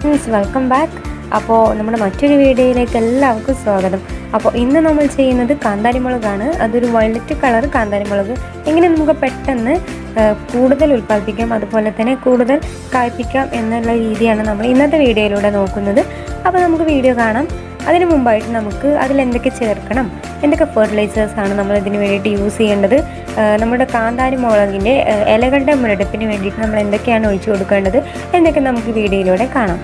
friends welcome back അപ്പോൾ നമ്മുടെ മറ്റൊരു വീഡിയോയിലേക്ക് എല്ലാവർക്കും സ്വാഗതം അപ്പോൾ ഇന്ന് നമ്മൾ ചെയ്യുന്നത് കാന്താരി മുളകാണ് അതൊരു വയലറ്റ് കളർ കാന്താരി മുളക് എങ്ങനെ നമുക്ക് പെട്ടെന്ന് ആ, കൂടുതൽ ഉൽപ്പാദിപ്പിക്കാം അതുപോലെ തന്നെ കൂടുതൽ കായ്പ്പിക്കാം എന്നുള്ള രീതിയാണ് നമ്മൾ ഇന്നത്തെ വീഡിയോയിലൂടെ നോക്കുന്നത് അപ്പോൾ നമുക്ക് വീഡിയോ കാണാം അതിന് മുമ്പായിട്ട് നമുക്ക് അതിൽ എന്തൊക്കെ ചേർക്കണം എന്തൊക്കെ ഫെർട്ടിലൈസേഴ്സ് ആണ് നമ്മൾ ഇതിന് വേണ്ടിയിട്ട് യൂസ് ചെയ്യേണ്ടത് ആ, നമ്മുടെ കാന്താരി മുളകിൻ്റെ ആ, ഇലകളുടെ മുരടിപ്പിന് വേണ്ടിയിട്ട് നമ്മൾ എന്തൊക്കെയാണ് ഒഴിച്ചു കൊടുക്കേണ്ടത് എന്നൊക്കെ നമുക്ക് വീഡിയോയിലൂടെ കാണാം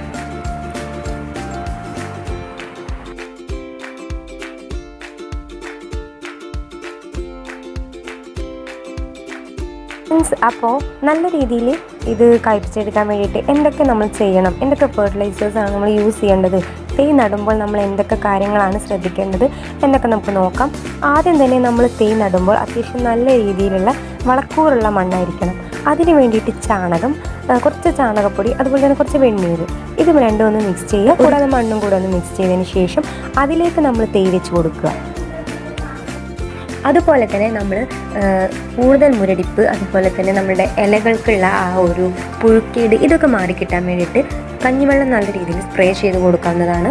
മീൻസ് അപ്പോൾ നല്ല രീതിയിൽ ഇത് കഴിപ്പിച്ചെടുക്കാൻ വേണ്ടിയിട്ട് എന്തൊക്കെ നമ്മൾ ചെയ്യണം എന്തൊക്കെ ഫെർട്ടിലൈസേഴ്സ് ആണ് നമ്മൾ യൂസ് ചെയ്യേണ്ടത് തേ നടുമ്പോൾ നമ്മൾ എന്തൊക്കെ കാര്യങ്ങളാണ് ശ്രദ്ധിക്കേണ്ടത് എന്നൊക്കെ നമുക്ക് നോക്കാം ആദ്യം തന്നെ നമ്മൾ തേ നടുമ്പോൾ അത്യാവശ്യം നല്ല രീതിയിലുള്ള വളക്കൂറുള്ള മണ്ണായിരിക്കണം അതിന് വേണ്ടിയിട്ട് ചാണകം ആ, കുറച്ച് ചാണകപ്പൊടി അതുപോലെ തന്നെ കുറച്ച് വെണ്ണീര് ഇത് രണ്ടും ഒന്ന് മിക്സ് ചെയ്യുക കൂടാതെ മണ്ണും കൂടെ ഒന്ന് മിക്സ് ചെയ്തതിന് ശേഷം അതിലേക്ക് നമ്മൾ തേ വെച്ച് കൊടുക്കുക അതുപോലെ തന്നെ നമ്മൾ കൂടുതൽ മുരടിപ്പ് അതുപോലെ തന്നെ നമ്മുടെ ഇലകൾക്കുള്ള ആ ഒരു പുഴുക്കേട് ഇതൊക്കെ മാറിക്കിട്ടാൻ വേണ്ടിയിട്ട് കഞ്ഞിവെള്ളം നല്ല രീതിയിൽ സ്പ്രേ ചെയ്ത് കൊടുക്കാവുന്നതാണ്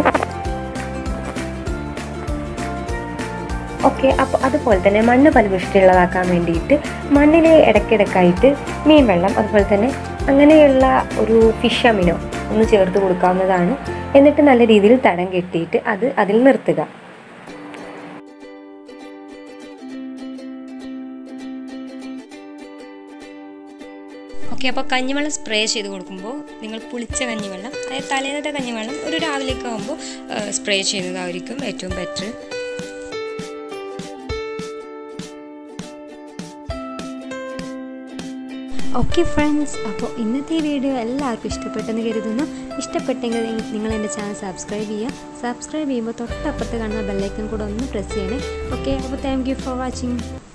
ഓക്കെ അപ്പോൾ അതുപോലെ തന്നെ മണ്ണ് ഫലപുഷ്ടിയുള്ളതാക്കാൻ വേണ്ടിയിട്ട് മണ്ണിൽ ഇടയ്ക്കിടയ്ക്കായിട്ട് മീൻ വെള്ളം അതുപോലെ തന്നെ അങ്ങനെയുള്ള ഒരു ഫിഷ് അമിനോ ഒന്ന് ചേർത്ത് കൊടുക്കാവുന്നതാണ് എന്നിട്ട് നല്ല രീതിയിൽ തടം കെട്ടിയിട്ട് അത് അതിൽ നിർത്തുക ഓക്കെ അപ്പോൾ കഞ്ഞിവെള്ളം സ്പ്രേ ചെയ്ത് കൊടുക്കുമ്പോൾ നിങ്ങൾ പുളിച്ച കഞ്ഞിവെള്ളം അതായത് തലേന്നത്തെ കഞ്ഞിവെള്ളം ഒരു രാവിലേക്ക് ആകുമ്പോൾ സ്പ്രേ ചെയ്യുന്നതായിരിക്കും ഏറ്റവും ബെറ്റർ ഓക്കെ ഫ്രണ്ട്സ് അപ്പോൾ ഇന്നത്തെ ഈ വീഡിയോ എല്ലാവർക്കും ഇഷ്ടപ്പെട്ടെന്ന് കരുതുന്നു ഇഷ്ടപ്പെട്ടെങ്കിൽ നിങ്ങൾ എൻ്റെ ചാനൽ സബ്സ്ക്രൈബ് ചെയ്യുക സബ്സ്ക്രൈബ് ചെയ്യുമ്പോൾ തൊട്ടപ്പുറത്ത് കാണുന്ന ബെല്ലൈക്കൺ കൂടെ ഒന്ന് പ്രസ് ചെയ്യണേ ഓക്കെ അപ്പോൾ താങ്ക് യു ഫോർ വാച്ചിങ്